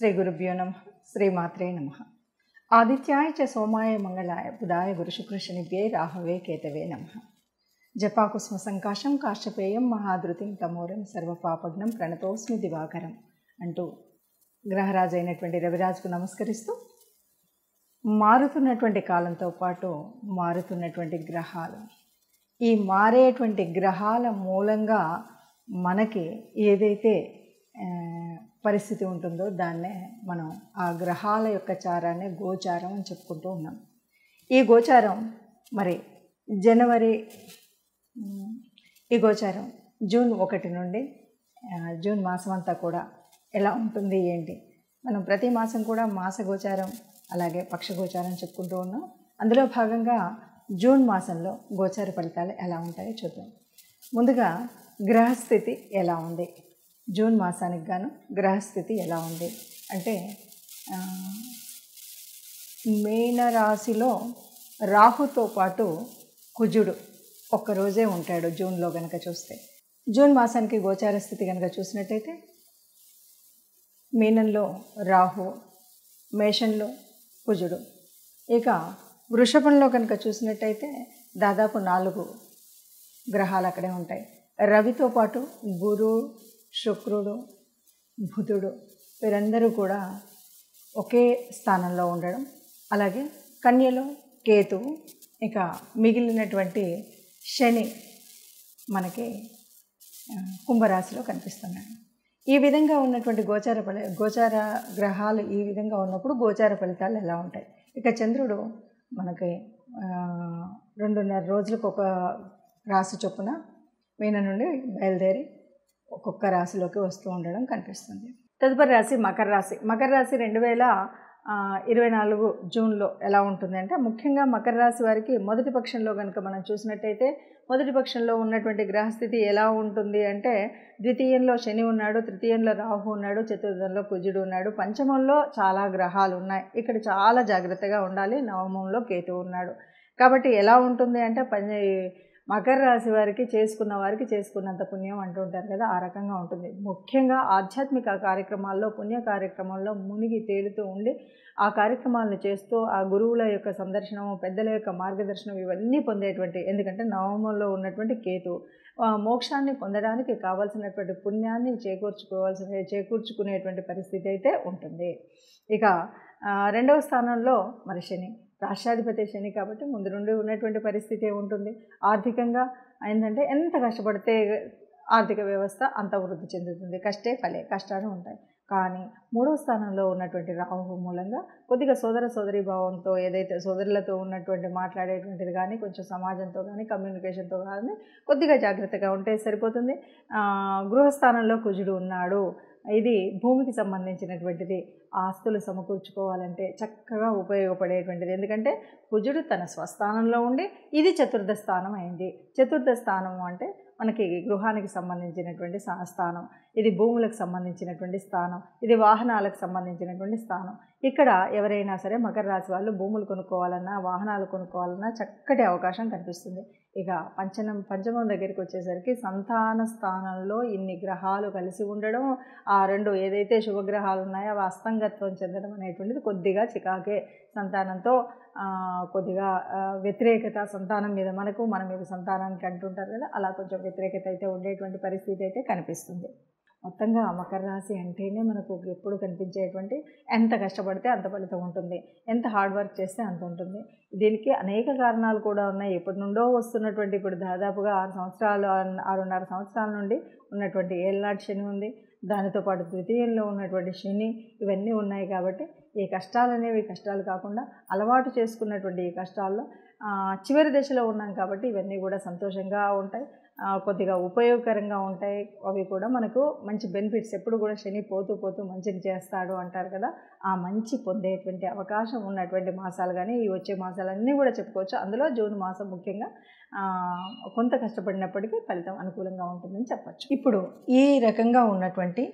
శ్రీ గురుభ్యో నమ శ్రీమాత్రే నమ ఆదిత్యాయ చ సోమాయ మంగళాయ బుధాయ గురుశుక్రశనిభ్యే రాహవే కేతవే నమ జపాకుస్మ సంకాశం కాశ్యపేయం మహాధృతిం తమోరం సర్వపాపగ్నం ప్రణతోస్మి దివాకరం అంటూ గ్రహరాజు అయినటువంటి రవిరాజుకు నమస్కరిస్తూ మారుతున్నటువంటి కాలంతో పాటు మారుతున్నటువంటి గ్రహాలు ఈ మారేటువంటి గ్రహాల మూలంగా మనకి ఏదైతే ఆ, పరిస్థితి ఉంటుందో దాన్నే మనం ఆ గ్రహాల యొక్క చారాన్ని గోచారం అని చెప్పుకుంటూ ఉన్నాం ఈ గోచారం మరి జనవరి ఉమ్, ఈ గోచారం జూన్ ఒకటి నుండి ఆ, జూన్ మాసం అంతా కూడా ఎలా ఉంటుంది ఏంటి మనం ప్రతి మాసం కూడా మాస గోచారం అలాగే పక్ష గోచారం చెప్పుకుంటూ ఉన్నాం అందులో భాగంగా జూన్ మాసంలో గోచార ఫలితాలు ఎలా ఉంటాయో చూద్దాం ముందుగా గ్రహస్థితి ఎలా ఉంది జూన్ మాసానికి గాను గ్రహస్థితి ఎలా ఉంది అంటే ఆ, మీనరాశిలో రాహుతో పాటు కుజుడు ఒక్కరోజే ఉంటాడు జూన్లో గనక చూస్తే జూన్ మాసానికి గోచార స్థితి కనుక చూసినట్టయితే మీనంలో రాహు మేషంలో కుజుడు ఇక వృషభంలో కనుక చూసినట్టయితే దాదాపు నాలుగు గ్రహాలు అక్కడే ఉంటాయి రవితో పాటు గురు శుక్రుడు బుధుడు వీరందరూ కూడా ఒకే స్థానంలో ఉండడం అలాగే కన్యలో కేతువు ఇక మిగిలినటువంటి శని మనకి ఆ, కుంభరాశిలో కనిపిస్తున్నాడు ఈ విధంగా ఉన్నటువంటి గోచార ఫలి గోచార గ్రహాలు ఈ విధంగా ఉన్నప్పుడు గోచార ఫలితాలు ఎలా ఉంటాయి ఇక చంద్రుడు మనకి ఆ, రెండున్నర రోజులకు ఒక రాశి చొప్పున మీన నుండి బయలుదేరి ఒక్కొక్క రాశిలోకి వస్తూ ఉండడం కనిపిస్తుంది తదుపరి రాశి మకర రాశి మకర రాశి రెండు వేల ఆ, ఇరవై నాలుగు జూన్లో ఎలా ఉంటుంది అంటే ముఖ్యంగా మకర రాశి వారికి మొదటి పక్షంలో కనుక మనం చూసినట్టయితే మొదటి పక్షంలో ఉన్నటువంటి గ్రహస్థితి ఎలా ఉంటుంది అంటే ద్వితీయంలో శని ఉన్నాడు తృతీయంలో రాహు ఉన్నాడు చతుర్థంలో కుజుడు ఉన్నాడు పంచమంలో చాలా గ్రహాలు ఉన్నాయి ఇక్కడ చాలా జాగ్రత్తగా ఉండాలి నవమంలో కేతు ఉన్నాడు కాబట్టి ఎలా ఉంటుంది అంటే పంచ మకర రాశి వారికి చేసుకున్న వారికి చేసుకున్నంత పుణ్యం అంటుంటారు కదా ఆ రకంగా ఉంటుంది ముఖ్యంగా ఆధ్యాత్మిక కార్యక్రమాల్లో పుణ్య కార్యక్రమాల్లో మునిగి తేలుతూ ఉండి ఆ కార్యక్రమాలను చేస్తూ ఆ గురువుల యొక్క సందర్శనం పెద్దల యొక్క మార్గదర్శనం ఇవన్నీ పొందేటువంటి ఎందుకంటే నవమంలో ఉన్నటువంటి కేతు ఆ మోక్షాన్ని పొందడానికి కావాల్సినటువంటి పుణ్యాన్ని చేకూర్చుకోవాల్సిన చేకూర్చుకునేటువంటి పరిస్థితి అయితే ఉంటుంది ఇక ఆ, రెండవ స్థానంలో మరి శని రాష్ట్రాధిపతి శని కాబట్టి ముందు నుండి ఉన్నటువంటి పరిస్థితి ఉంటుంది ఆర్థికంగా ఏంటంటే ఎంత కష్టపడితే ఆర్థిక వ్యవస్థ అంత వృద్ధి చెందుతుంది కష్టే ఫలే కష్టాలు ఉంటాయి కానీ మూడవ స్థానంలో ఉన్నటువంటి రాహు మూలంగా కొద్దిగా సోదర సోదరి భావంతో ఏదైతే సోదరులతో ఉన్నటువంటి మాట్లాడేటువంటిది కానీ కొంచెం సమాజంతో కానీ కమ్యూనికేషన్తో కానీ కొద్దిగా జాగ్రత్తగా ఉంటే సరిపోతుంది ఆ, గృహస్థానంలో కుజుడు ఉన్నాడు ఇది భూమికి సంబంధించినటువంటిది ఆస్తులు సమకూర్చుకోవాలంటే చక్కగా ఉపయోగపడేటువంటిది ఎందుకంటే కుజుడు తన స్వస్థానంలో ఉండి ఇది చతుర్థ స్థానం అయింది చతుర్థ స్థానం అంటే మనకి గృహానికి సంబంధించినటువంటి సా- స్థానం ఇది భూములకు సంబంధించినటువంటి స్థానం ఇది వాహనాలకు సంబంధించినటువంటి స్థానం ఇక్కడ ఎవరైనా సరే మకర రాశి వాళ్ళు భూములు కొనుక్కోవాలన్నా వాహనాలు కొనుక్కోవాలన్నా చక్కటి అవకాశం కనిపిస్తుంది ఇక పంచనం పంచమం దగ్గరికి వచ్చేసరికి సంతాన స్థానంలో ఇన్ని గ్రహాలు కలిసి ఉండడం ఆ రెండు ఏదైతే శుభగ్రహాలు ఉన్నాయో అవి అస్తంగత్వం చెందడం అనేటువంటిది కొద్దిగా చికాకే సంతానంతో ఆ, కొద్దిగా ఆ, వ్యతిరేకత సంతానం మీద మనకు మన మీద సంతానానికి అంటుంటారు కదా అలా కొంచెం వ్యతిరేకత అయితే ఉండేటువంటి పరిస్థితి అయితే కనిపిస్తుంది మొత్తంగా మకర రాశి అంటేనే మనకు ఎప్పుడు కనిపించేటువంటి ఎంత కష్టపడితే అంత ఫలితం ఉంటుంది ఎంత హార్డ్ వర్క్ చేస్తే అంత ఉంటుంది దీనికి అనేక కారణాలు కూడా ఉన్నాయి ఎప్పటి నుండో వస్తున్నటువంటి ఇప్పుడు దాదాపుగా ఆరు సంవత్సరాలు ఆరున్నర సంవత్సరాల నుండి ఉన్నటువంటి ఏళ్ళనాటి శని ఉంది దానితో పాటు ద్వితీయంలో ఉన్నటువంటి శని ఇవన్నీ ఉన్నాయి కాబట్టి ఈ కష్టాలు అనేవి కష్టాలు కాకుండా అలవాటు చేసుకున్నటువంటి ఈ కష్టాల్లో ఆ, చివరి దశలో ఉన్నాం కాబట్టి ఇవన్నీ కూడా సంతోషంగా ఉంటాయి ఆ, కొద్దిగా ఉపయోగకరంగా ఉంటాయి అవి కూడా మనకు మంచి బెనిఫిట్స్ ఎప్పుడు కూడా శని పోతూ పోతూ మంచిని చేస్తాడు అంటారు కదా ఆ మంచి పొందేటువంటి అవకాశం ఉన్నటువంటి మాసాలు కానీ ఈ వచ్చే మాసాలన్నీ కూడా చెప్పుకోవచ్చు అందులో జూన్ మాసం ముఖ్యంగా ఆ, కొంత కష్టపడినప్పటికీ ఫలితం అనుకూలంగా ఉంటుందని చెప్పచ్చు ఇప్పుడు ఈ రకంగా ఉన్నటువంటి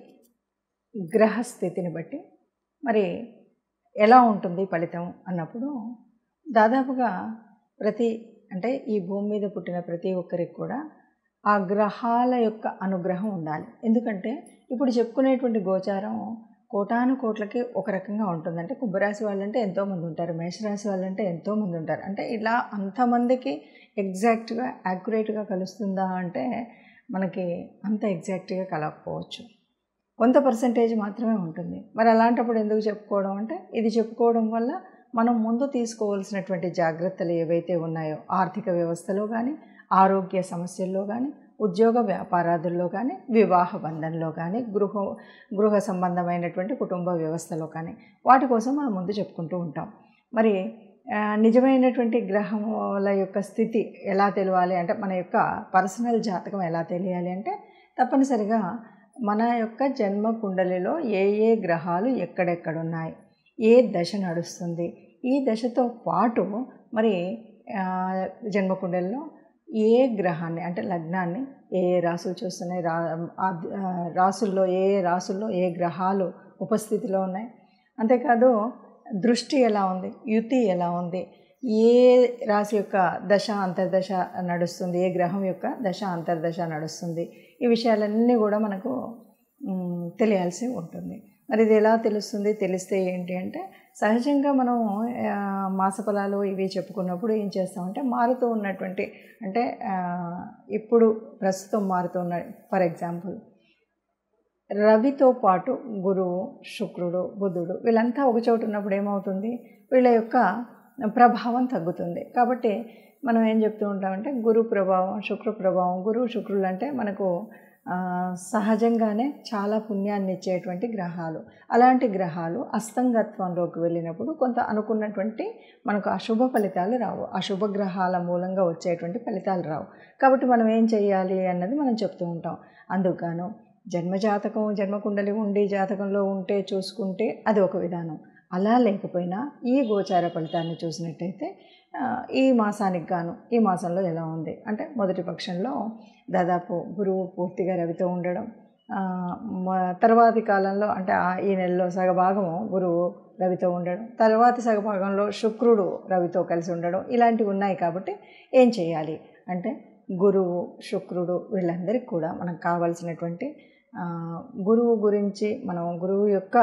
గ్రహస్థితిని బట్టి మరి ఎలా ఉంటుంది ఫలితం అన్నప్పుడు దాదాపుగా ప్రతి అంటే ఈ భూమి మీద పుట్టిన ప్రతి ఒక్కరికి కూడా ఆ గ్రహాల యొక్క అనుగ్రహం ఉండాలి ఎందుకంటే ఇప్పుడు చెప్పుకునేటువంటి గోచారం కోటాను కోట్లకి ఒక రకంగా ఉంటుంది అంటే కుంభరాశి వాళ్ళంటే ఎంతోమంది ఉంటారు మేషరాశి వాళ్ళంటే ఎంతోమంది ఉంటారు అంటే ఇలా అంతమందికి ఎగ్జాక్ట్గా యాక్యురేట్గా కలుస్తుందా అంటే మనకి అంత ఎగ్జాక్ట్గా కలగకపోవచ్చు కొంత పర్సంటేజ్ మాత్రమే ఉంటుంది మరి అలాంటప్పుడు ఎందుకు చెప్పుకోవడం అంటే ఇది చెప్పుకోవడం వల్ల మనం ముందు తీసుకోవాల్సినటువంటి జాగ్రత్తలు ఏవైతే ఉన్నాయో ఆర్థిక వ్యవస్థలో కానీ ఆరోగ్య సమస్యల్లో కానీ ఉద్యోగ వ్యాపారాదుల్లో కానీ వివాహ బంధంలో కానీ గృహ గృహ సంబంధమైనటువంటి కుటుంబ వ్యవస్థలో కానీ వాటి కోసం మనం ముందు చెప్పుకుంటూ ఉంటాం మరి నిజమైనటువంటి గ్రహముల యొక్క స్థితి ఎలా తెలియాలి అంటే మన యొక్క పర్సనల్ జాతకం ఎలా తెలియాలి అంటే తప్పనిసరిగా మన యొక్క జన్మ కుండలిలో ఏ ఏ గ్రహాలు ఎక్కడెక్కడున్నాయి ఏ దశ నడుస్తుంది ఈ దశతో పాటు మరి జన్మకుండలిలో ఏ గ్రహాన్ని అంటే లగ్నాన్ని ఏ ఏ రాసులు చూస్తున్నాయి రా రాసుల్లో ఏ ఏ రాసుల్లో ఏ గ్రహాలు ఉపస్థితిలో ఉన్నాయి అంతేకాదు దృష్టి ఎలా ఉంది యుతి ఎలా ఉంది ఏ రాశి యొక్క దశ అంతర్దశ నడుస్తుంది ఏ గ్రహం యొక్క దశ అంతర్దశ నడుస్తుంది ఈ విషయాలన్నీ కూడా మనకు తెలియాల్సి ఉంటుంది మరి ఇది ఎలా తెలుస్తుంది తెలిస్తే ఏంటి అంటే సహజంగా మనం మాసఫలాలు ఇవి చెప్పుకున్నప్పుడు ఏం చేస్తామంటే మారుతూ ఉన్నటువంటి అంటే ఇప్పుడు ప్రస్తుతం మారుతున్న ఫర్ ఎగ్జాంపుల్ రవితో పాటు గురువు శుక్రుడు బుధుడు వీళ్ళంతా ఒక చోటు ఉన్నప్పుడు ఏమవుతుంది వీళ్ళ యొక్క ప్రభావం తగ్గుతుంది కాబట్టి మనం ఏం చెప్తూ ఉంటామంటే గురు ప్రభావం శుక్ర ప్రభావం గురువు శుక్రులు అంటే మనకు సహజంగానే చాలా పుణ్యాన్ని ఇచ్చేటువంటి గ్రహాలు అలాంటి గ్రహాలు అస్తంగత్వంలోకి వెళ్ళినప్పుడు కొంత అనుకున్నటువంటి మనకు అశుభ ఫలితాలు రావు అశుభ గ్రహాల మూలంగా వచ్చేటువంటి ఫలితాలు రావు కాబట్టి మనం ఏం చేయాలి అన్నది మనం చెప్తూ ఉంటాం అందుకు జన్మజాతకం జన్మకుండలి ఉండి జాతకంలో ఉంటే చూసుకుంటే అది ఒక విధానం అలా లేకపోయినా ఈ గోచార ఫలితాన్ని చూసినట్టయితే ఈ మాసానికి గాను ఈ మాసంలో ఎలా ఉంది అంటే మొదటి పక్షంలో దాదాపు గురువు పూర్తిగా రవితో ఉండడం తర్వాతి కాలంలో అంటే ఈ నెలలో సగభాగము గురువు రవితో ఉండడం తర్వాతి సగభాగంలో శుక్రుడు రవితో కలిసి ఉండడం ఇలాంటివి ఉన్నాయి కాబట్టి ఏం చేయాలి అంటే గురువు శుక్రుడు వీళ్ళందరికీ కూడా మనకు కావాల్సినటువంటి గురువు గురించి మనం గురువు యొక్క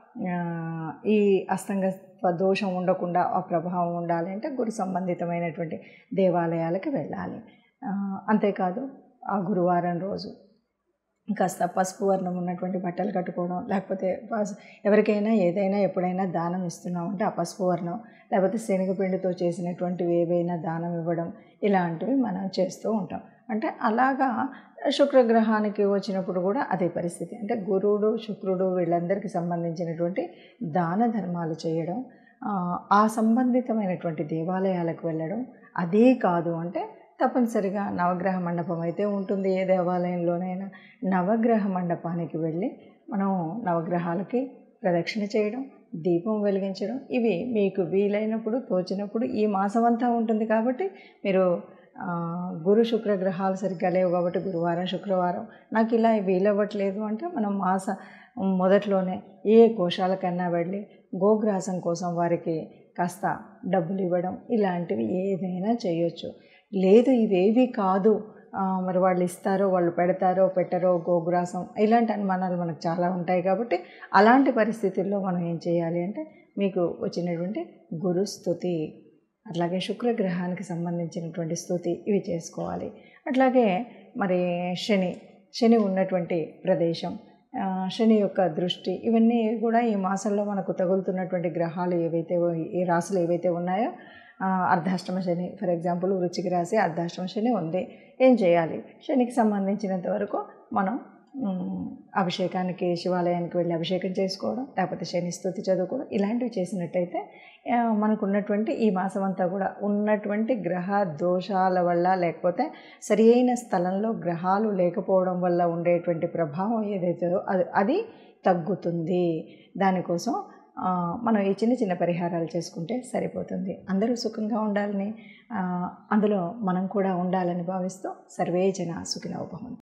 ఈ అస్తంగత్వ దోషం ఉండకుండా ఆ ప్రభావం ఉండాలి అంటే గురు సంబంధితమైనటువంటి దేవాలయాలకు వెళ్ళాలి అంతేకాదు ఆ గురువారం రోజు కాస్త పసుపు వర్ణం ఉన్నటువంటి బట్టలు కట్టుకోవడం లేకపోతే ఎవరికైనా ఏదైనా ఎప్పుడైనా దానం ఇస్తున్నామంటే ఆ పసుపు వర్ణం లేకపోతే శనగపిండితో చేసినటువంటివి ఏవైనా దానం ఇవ్వడం ఇలాంటివి మనం చేస్తూ ఉంటాం అంటే అలాగా శుక్రగ్రహానికి వచ్చినప్పుడు కూడా అదే పరిస్థితి అంటే గురువుడు శుక్రుడు వీళ్ళందరికీ సంబంధించినటువంటి దాన ధర్మాలు చేయడం ఆ సంబంధితమైనటువంటి దేవాలయాలకు వెళ్ళడం అదే కాదు అంటే తప్పనిసరిగా నవగ్రహ మండపం అయితే ఉంటుంది ఏ దేవాలయంలోనైనా నవగ్రహ మండపానికి వెళ్ళి మనం నవగ్రహాలకి ప్రదక్షిణ చేయడం దీపం వెలిగించడం ఇవి మీకు వీలైనప్పుడు తోచినప్పుడు ఈ మాసం అంతా ఉంటుంది కాబట్టి మీరు గురు శుక్ర గ్రహాలు సరిగ్గా లేవు కాబట్టి గురువారం శుక్రవారం నాకు ఇలా వీలవ్వట్లేదు అంటే మనం మాస మొదట్లోనే ఏ కోశాలకన్నా వెళ్ళి గోగ్రాసం కోసం వారికి కాస్త డబ్బులు ఇవ్వడం ఇలాంటివి ఏదైనా చేయొచ్చు లేదు ఇవేవి కాదు మరి వాళ్ళు ఇస్తారో వాళ్ళు పెడతారో పెట్టరో గోగ్రాసం ఇలాంటి అనుమానాలు మనకు చాలా ఉంటాయి కాబట్టి అలాంటి పరిస్థితుల్లో మనం ఏం చేయాలి అంటే మీకు వచ్చినటువంటి గురుస్థుతి అట్లాగే శుక్రగ్రహానికి సంబంధించినటువంటి స్థుతి ఇవి చేసుకోవాలి అట్లాగే మరి శని శని ఉన్నటువంటి ప్రదేశం శని యొక్క దృష్టి ఇవన్నీ కూడా ఈ మాసంలో మనకు తగులుతున్నటువంటి గ్రహాలు ఏవైతే ఈ రాశులు ఏవైతే ఉన్నాయో అర్ధాష్టమ శని ఫర్ ఎగ్జాంపుల్ వృచ్చిక రాశి అర్ధాష్టమ శని ఉంది ఏం చేయాలి శనికి సంబంధించినంత వరకు మనం అభిషేకానికి శివాలయానికి వెళ్ళి అభిషేకం చేసుకోవడం లేకపోతే శని స్థుతి చదువుకోవడం ఇలాంటివి చేసినట్టయితే మనకు ఉన్నటువంటి ఈ మాసం అంతా కూడా ఉన్నటువంటి గ్రహ దోషాల వల్ల లేకపోతే సరి అయిన స్థలంలో గ్రహాలు లేకపోవడం వల్ల ఉండేటువంటి ప్రభావం ఏదైతే అది అది తగ్గుతుంది దానికోసం మనం ఈ చిన్న చిన్న పరిహారాలు చేసుకుంటే సరిపోతుంది అందరూ సుఖంగా ఉండాలని అందులో మనం కూడా ఉండాలని భావిస్తూ సర్వే జన సుఖినోభవం